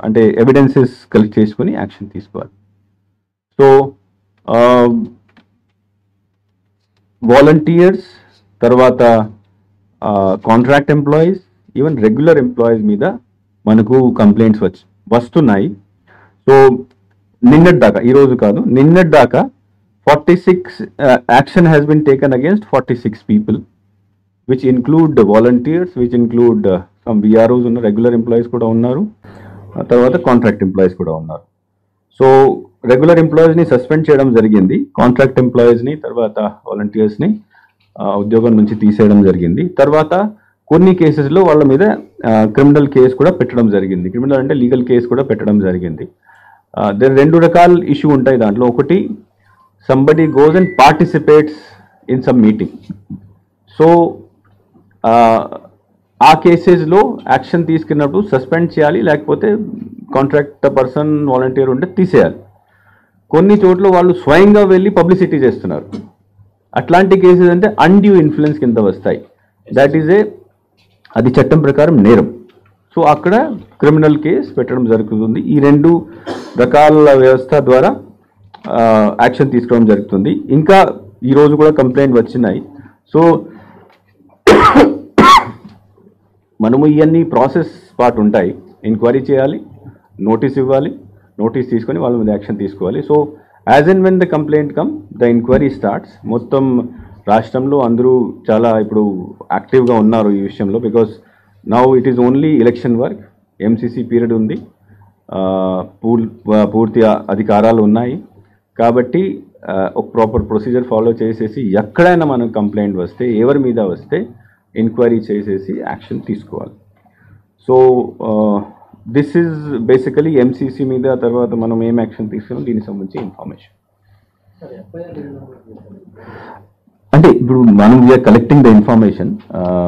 అంటే evidences collect చేసుకొని action తీసుకోవాలి సో వాలంటీర్స్ తర్వాత contract employees even regular employees మీద మనకు కంప్లైంట్స్ వచ్చి వస్తున్నాయి సో నిన్నటి దాకా ఈ రోజు కాదు నిన్నటి దాకా forty six action has been taken against forty six people which include volunteers which include some VROs ఉన్న రెగ్యులర్ ఎంప్లాయీస్ కూడా ఉన్నారు ఆ తర్వాత కాంట్రాక్ట్ ఎంప్లాయీస్ కూడా ఉన్నారు సో రెగ్యులర్ ఎంప్లాయీస్ని సస్పెండ్ చేయడం జరిగింది కాంట్రాక్ట్ ఎంప్లాయీస్ని తర్వాత వాలంటీర్స్ని ఉద్యోగం నుంచి తీసేయడం జరిగింది తర్వాత కొన్ని కేసెస్లో వాళ్ళ మీద క్రిమినల్ కేసు కూడా పెట్టడం జరిగింది క్రిమినల్ అంటే లీగల్ కేసు కూడా పెట్టడం జరిగింది దెన్ రెండు రకాల ఇష్యూ ఉంటాయి దాంట్లో ఒకటి somebody goes and participates in some meeting so ఆ కేసెస్లో యాక్షన్ తీసుకున్నప్పుడు సస్పెండ్ చేయాలి లేకపోతే కాంట్రాక్ట్ పర్సన్ వాలంటీర్ ఉంటే తీసేయాలి కొన్ని చోట్ల వాళ్ళు స్వయంగా వెళ్ళి పబ్లిసిటీ చేస్తున్నారు అట్లాంటి కేసెస్ అంటే అన్డ్యూ ఇన్ఫ్లుయెన్స్ కింద వస్తాయి దట్ ఈజ్ ఏ అది చట్టం ప్రకారం నేరం సో అక్కడ క్రిమినల్ కేసు పెట్టడం జరుగుతుంది ఈ రెండు రకాల వ్యవస్థ ద్వారా యాక్షన్ తీసుకోవడం జరుగుతుంది ఇంకా ఈ రోజు కూడా కంప్లైంట్ వచ్చినాయి సో మనము ఇవన్నీ ప్రాసెస్ పార్ట్ ఉంటాయి ఎంక్వైరీ చేయాలి నోటీస్ ఇవ్వాలి నోటీస్ తీసుకొని వాళ్ళ మీద యాక్షన్ తీసుకోవాలి so as and when the complaint come the enquiry starts మొత్తం రాష్ట్రంలో అందరూ చాలా ఇప్పుడు యాక్టివ్గా ఉన్నారు ఈ విషయంలో because now it is only election work MCC period ఉంది ఆ, పూల్ పూర్తి అధికారాలు ఉన్నాయి కాబట్టి ఆ, ఒక ప్రాపర్ ప్రొసీజర్ ఫాలో చేసేసి ఎక్కడైనా మనకు కంప్లైంట్ వస్తే ఎవరి మీద వస్తే ఎంక్వైరీ చేసేసి యాక్షన్ తీసుకోవాలి so this is basically MCC మీద తర్వాత మనం ఏం యాక్షన్ తీసుకున్నాం దీనికి సంబంధించి ఇన్ఫర్మేషన్ అంటే ఇప్పుడు మనం వీఆర్ కలెక్టింగ్ ద ఇన్ఫర్మేషన్